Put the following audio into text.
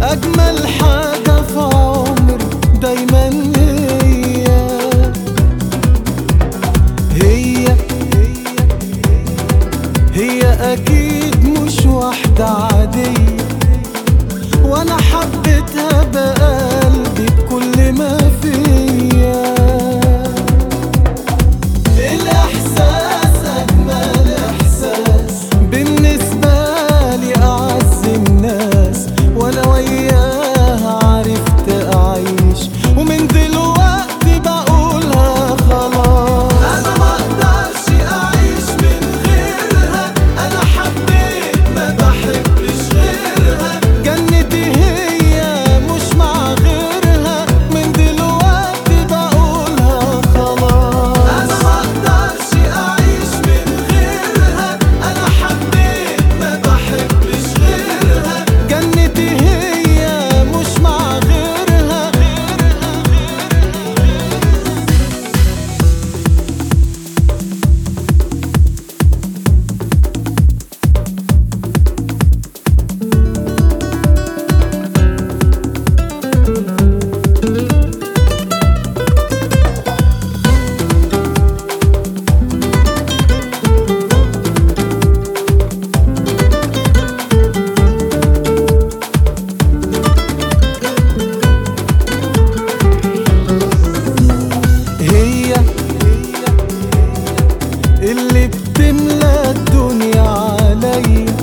أجمل حاجة في عمري دايما هي هي هي أكيد مش واحدة عادية وأنا حبيتها بقلبي بكل ما فيا الإحساس أجمل إحساس بالنسبة لي أعز الناس وأنا وياها عرفت أعيش ومن دلوقتي بقولها خلاص أنا مقدرش أعيش من غيرها أنا حبيت ما بحبش غيرها جنتي هي مش مع غيرها من دلوقتي بقولها خلاص أنا مقدرش أعيش من غيرها أنا حبيت ما بحبش غيرها جنتي هي مش مع غيرها هي اللي بتملى الدنيا عليا